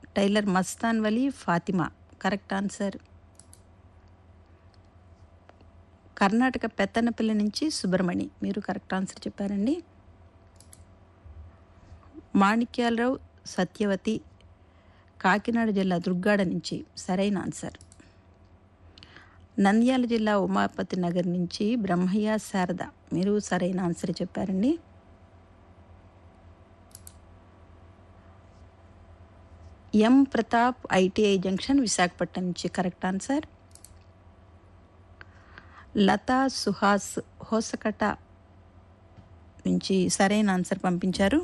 tailor Mastan Vali Fatima correct answer Karnataka Pettanapalli నుంచి సుబ్రమణి మీరు correct answer చెప్పారండి మాణిక్యాలరావు సత్యవతి కాకినాడ జిల్లా దుర్గాడ నుంచి సరైన ఆన్సర్ నంద్యాల జిల్లా ఉమాపతి నగర్ నుంచి బ్రహ్మయ్య శారద మీరు సరైన ఆన్సర్ చెప్పారండి M Pratap ITI junction Visakhapatnam నుంచి కరెక్ట్ ఆన్సర్ లతా సుహాస్ హోసకట నుంచి సరైన ఆన్సర్ పంపించారు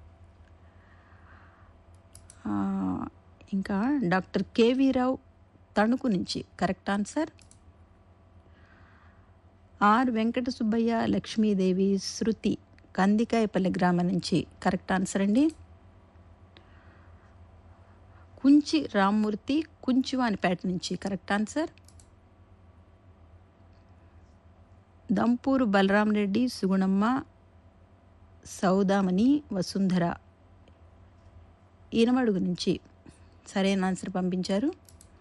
ఆ, ఇంకా డాక్టర్ కేవీ రావు తణుకు నుంచి correct answer R Venkata Subbaiah Lakshmidevi Shruti Kandikayapalli గ్రామం నుంచి కరెక్ట్ ఆన్సర్ అండి కుంచి రామ్మూర్తి కుంచువానిపేట నుంచి కరెక్ట్ ఆన్సర్ దంపూరు బలరాం రెడ్డి సుగుణమ్మ సౌదామణి వసుంధర ఈనమడుగు నుంచి సరైన ఆన్సర్ పంపించారు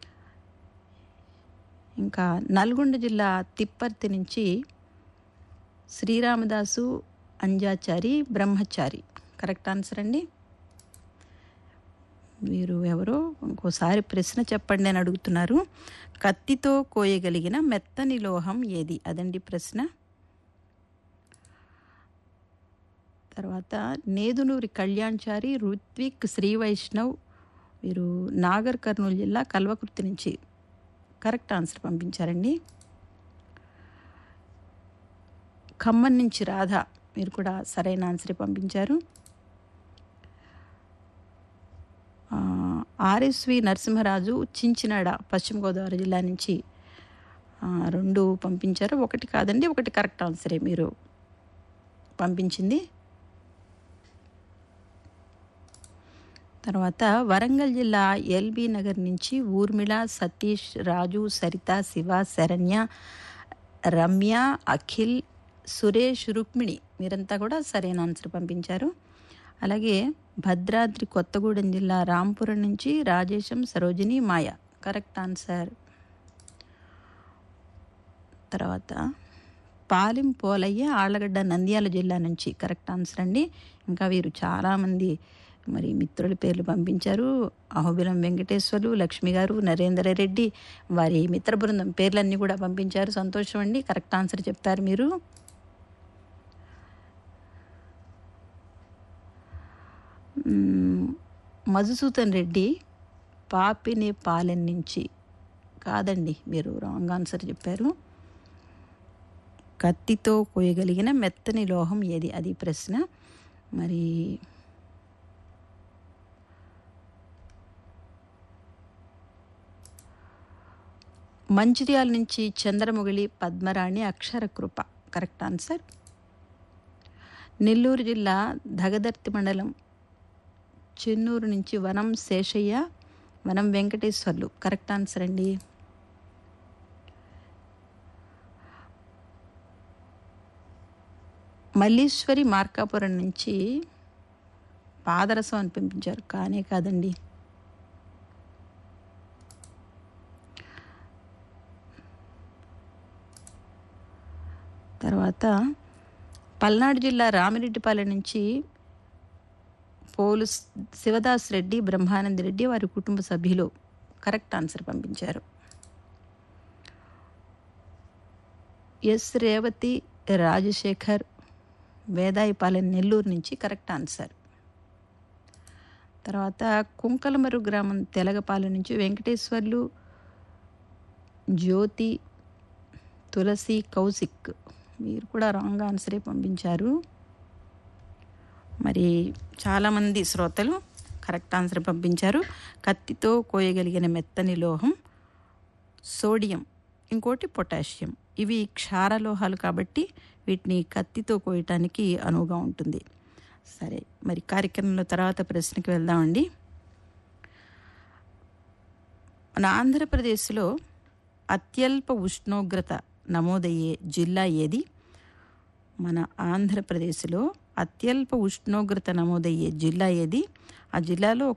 ఇంకా నల్గొండ జిల్లా తిప్పర్తి నుంచి శ్రీరామదాసు అంజాచారి బ్రహ్మచారి కరెక్ట్ ఆన్సర్ అండి మీరు ఎవరో ఇంకోసారి ప్రశ్న చెప్పండి అని అడుగుతున్నారు కత్తితో కోయగలిగిన మెత్తని లోహం ఏది అదండి ప్రశ్న తర్వాత నేదునూరి కళ్యాణ్చారి రుత్విక్ శ్రీ వైష్ణవ్ వీరు నాగర్ కర్నూలు జిల్లా కల్వకుర్తి నుంచి కరెక్ట్ ఆన్సర్ పంపించారండి ఖమ్మం నుంచి రాధ మీరు కూడా సరైన ఆన్సర్ పంపించారు ఆ, ఆర్ఎస్వి నరసింహరాజు చించినాడ పశ్చిమ గోదావరి జిల్లా నుంచి ఆ, రెండు పంపించారు ఒకటి కాదండి ఒకటి కరెక్ట్ ఆన్సరే మీరు పంపించింది తర్వాత వరంగల్ జిల్లా ఎల్బీ నగర్ నుంచి ఊర్మిళ సతీష్ రాజు సరిత శివ శరణ్య రమ్య అఖిల్ సురేష్ రుక్మిణి మీరంతా కూడా సరైన ఆన్సర్ పంపించారు అలాగే భద్రాద్రి కొత్తగూడెం జిల్లా రాంపురం నుంచి రాజేశం సరోజిని మాయ కరెక్ట్ ఆన్సర్ తర్వాత పాలెం పోలయ్య ఆళ్ళగడ్డ నంద్యాల జిల్లా నుంచి కరెక్ట్ ఆన్సర్ అండి ఇంకా వీరు చాలామంది మరి మిత్రుల పేర్లు పంపించారు అహోబిలం వెంకటేశ్వర్లు లక్ష్మి గారు నరేందర్ రెడ్డి వారి మిత్ర బృందం పేర్లన్నీ కూడా పంపించారు సంతోషం అండి కరెక్ట్ ఆన్సర్ చెప్తారు మీరు మ్మ్, మధుసూదన్ రెడ్డి పాపిని పాలెన్ నుంచి కాదండి మీరు రాంగ్ ఆన్సర్ చెప్పారు కత్తితో కోయగలిగిన మెత్తని లోహం ఏది అది ప్రశ్న మరి మంచిర్యాల నుంచి చంద్రముగిలి పద్మరాణి అక్షర కృప కరెక్ట్ ఆన్సర్ నెల్లూరు జిల్లా దగదర్తి మండలం చెన్నూరు నుంచి వనం శేషయ్య వనం వెంకటేశ్వర్లు కరెక్ట్ ఆన్సర్ అండి మల్లీశ్వరి మార్కాపురం నుంచి పాదరసం అని పంపించారు కానే కాదండి తర్వాత పల్నాడు జిల్లా రామిరెడ్డిపాలెం నుంచి పోలు శివదాస్ రెడ్డి బ్రహ్మానంద రెడ్డి వారి కుటుంబ సభ్యులు కరెక్ట్ ఆన్సర్ పంపించారు ఎస్ రేవతి రాజశేఖర్ వేదాయిపాలెం నెల్లూరు నుంచి కరెక్ట్ ఆన్సర్ తర్వాత కుంకలమరు గ్రామం తెలగపాలెం నుంచి వెంకటేశ్వర్లు జ్యోతి తులసి కౌశిక్ మీరు కూడా రాంగ్ ఆన్సరే పంపించారు మరి చాలామంది శ్రోతలు కరెక్ట్ ఆన్సర్ పంపించారు కత్తితో కోయగలిగిన మెత్తని లోహం సోడియం ఇంకోటి పొటాషియం ఇవి క్షారలోహాలు కాబట్టి వీటిని కత్తితో కోయటానికి అనువుగా ఉంటుంది సరే మరి కార్యక్రమంలో తర్వాత ప్రశ్నకి వెళ్దామండి మన ఆంధ్రప్రదేశ్లో అత్యల్ప ఉష్ణోగ్రత నమోదయ్యే జిల్లా ఏది మన ఆంధ్రప్రదేశ్లో అత్యల్ప ఉష్ణోగ్రత నమోదయ్యే జిల్లా ఏది ఆ జిల్లాలో